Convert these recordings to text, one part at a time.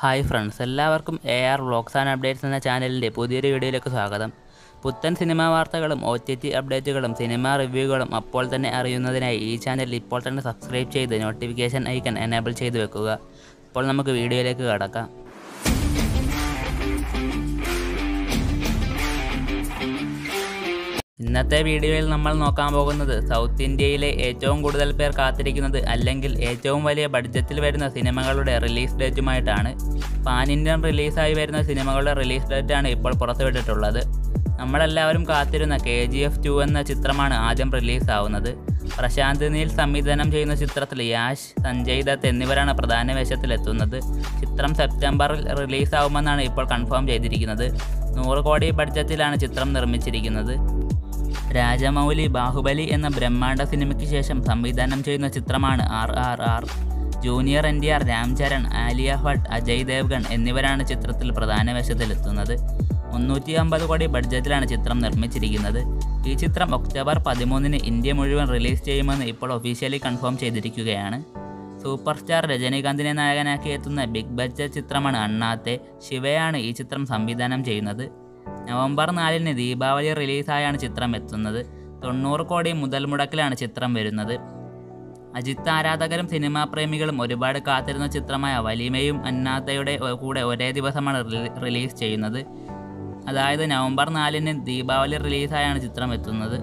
hi friends എല്ലാവർക്കും A R vlogs and updates എന്ന ചാനലിൻ്റെ പുതിയൊരു വീഡിയോയിലേക്ക് സ്വാഗതം പുത്തൻ സിനിമാ വാർത്തകളും ഒ ടി ടി അപ്ഡേറ്റുകളും സിനിമാ റിവ്യൂകളും അപ്പോൾ തന്നെ അറിയുന്നതിനായി ഈ ചാനൽ ഇപ്പോൾ തന്നെ സബ്സ്ക്രൈബ് ചെയ്ത് നോട്ടിഫിക്കേഷൻ ഐക്കൺ എനേബിൾ ചെയ്ത് വെക്കുക അപ്പോൾ നമുക്ക് വീഡിയോയിലേക്ക് കടക്കാം ഇന്നത്തെ വീഡിയോയിൽ നമ്മൾ നോക്കാൻ പോകുന്നത് സൗത്ത് ഇന്ത്യയിലെ ഏറ്റവും കൂടുതൽ പേർ കാത്തിരിക്കുന്നത് അല്ലെങ്കിൽ ഏറ്റവും വലിയ ബഡ്ജറ്റിൽ വരുന്ന സിനിമകളുടെ റിലീസ് ഡേറ്റുമായിട്ടാണ് പാൻ ഇന്ത്യൻ റിലീസായി വരുന്ന സിനിമകളുടെ റിലീസ് ഡേറ്റാണ് ഇപ്പോൾ പുറത്തുവിട്ടിട്ടുള്ളത് നമ്മളെല്ലാവരും കാത്തിരുന്ന കെ ജി എഫ് ടു എന്ന ചിത്രമാണ് ആദ്യം റിലീസാവുന്നത് പ്രശാന്ത് നീൽ സംവിധാനം ചെയ്യുന്ന ചിത്രത്തിൽ യാഷ് സഞ്ജയ് ദത്ത് എന്നിവരാണ് പ്രധാന വേഷത്തിലെത്തുന്നത് ചിത്രം സെപ്റ്റംബറിൽ റിലീസാവുമെന്നാണ് ഇപ്പോൾ കൺഫേം ചെയ്തിരിക്കുന്നത് നൂറ് കോടി ബഡ്ജറ്റിലാണ് ചിത്രം നിർമ്മിച്ചിരിക്കുന്നത് രാജമൗലി ബാഹുബലി എന്ന ബ്രഹ്മാണ്ഡ സിനിമയ്ക്ക് ശേഷം സംവിധാനം ചെയ്യുന്ന ചിത്രമാണ് R R R junior N D R Ramcharan Alia Bhatt Ajay Devgn എന്നിവരാണ് ചിത്രത്തിൽ പ്രധാന വേഷത്തിലെത്തുന്നത് മുന്നൂറ്റി അമ്പത് കോടി ബഡ്ജറ്റിലാണ് ചിത്രം നിർമ്മിച്ചിരിക്കുന്നത് ഈ ചിത്രം ഒക്ടോബർ പതിമൂന്നിന് ഇന്ത്യ മുഴുവൻ റിലീസ് ചെയ്യുമെന്ന് ഇപ്പോൾ ഒഫീഷ്യലി കൺഫേം ചെയ്തിരിക്കുകയാണ് സൂപ്പർ സ്റ്റാർ രജനീകാന്തിനെ നായകനാക്കി എത്തുന്ന ബിഗ് ബഡ്ജറ്റ് ചിത്രമാണ് അണ്ണാത്തെ ശിവയാണ് ഈ ചിത്രം സംവിധാനം ചെയ്യുന്നത് നവംബർ നാലിന് ദീപാവലി റിലീസായാണ് ചിത്രം എത്തുന്നത് തൊണ്ണൂറ് കോടി മുതൽ മുടക്കിലാണ് ചിത്രം വരുന്നത് അജിത്ത് ആരാധകരും സിനിമാ പ്രേമികളും ഒരുപാട് കാത്തിരുന്ന ചിത്രമായ വലിമയും അന്നാത്തയുടെ കൂടെ ഒരേ ദിവസമാണ് റിലീ- റിലീസ് ചെയ്യുന്നത് അതായത് നവംബർ നാലിന് ദീപാവലി റിലീസായാണ് ചിത്രം എത്തുന്നത്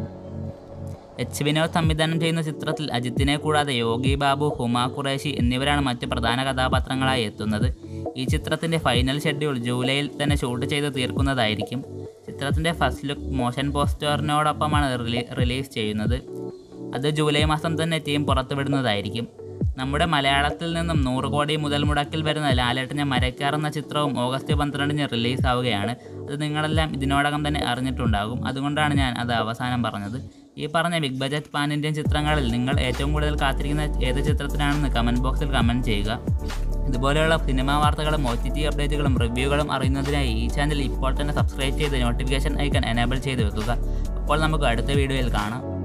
എച്ച് വിനോദ് സംവിധാനം ചെയ്യുന്ന ചിത്രത്തിൽ അജിത്തിനെ കൂടാതെ യോഗി ബാബു ഹുമ ഖുറേഷി എന്നിവരാണ് മറ്റ് പ്രധാന കഥാപാത്രങ്ങളായി എത്തുന്നത് ഈ ചിത്രത്തിൻ്റെ ഫൈനൽ ഷെഡ്യൂൾ ജൂലൈയിൽ തന്നെ ഷൂട്ട് ചെയ്ത് തീർക്കുന്നതായിരിക്കും ചിത്രത്തിൻ്റെ ഫസ്റ്റ് ലുക്ക് മോഷൻ പോസ്റ്ററിനോടൊപ്പമാണ് റിലീ റിലീസ് ചെയ്യുന്നത് അത് ജൂലൈ മാസം തന്നെ ടീം പുറത്തുവിടുന്നതായിരിക്കും നമ്മുടെ മലയാളത്തിൽ നിന്നും നൂറ് കോടി മുതൽ മുടക്കിൽ വരുന്ന ലാലേട്ടൻ്റെ മരക്കാർ എന്ന ചിത്രവും ഓഗസ്റ്റ് പന്ത്രണ്ടിന് റിലീസ് ആവുകയാണ് അത് നിങ്ങളെല്ലാം ഇതിനോടകം തന്നെ അറിഞ്ഞിട്ടുണ്ടാകും അതുകൊണ്ടാണ് ഞാൻ അത് അവസാനം പറഞ്ഞത് ഈ പറഞ്ഞ ബിഗ് ബജറ്റ് പാൻ ഇന്ത്യൻ ചിത്രങ്ങളിൽ നിങ്ങൾ ഏറ്റവും കൂടുതൽ കാത്തിരിക്കുന്ന ഏത് ചിത്രത്തിനാണെന്ന് കമൻറ്റ് ബോക്സിൽ കമൻറ്റ് ചെയ്യുക ഇതുപോലെയുള്ള സിനിമാ വാർത്തകളും ഒ ടി ടി അപ്ഡേറ്റുകളും റിവ്യൂകളും അറിയുന്നതിനായി ഈ ചാനൽ ഇപ്പോൾ തന്നെ സബ്സ്ക്രൈബ് ചെയ്ത് നോട്ടിഫിക്കേഷൻ ഐക്കൺ എനേബിൾ ചെയ്ത് വെക്കുക അപ്പോൾ നമുക്ക് അടുത്ത വീഡിയോയിൽ കാണാം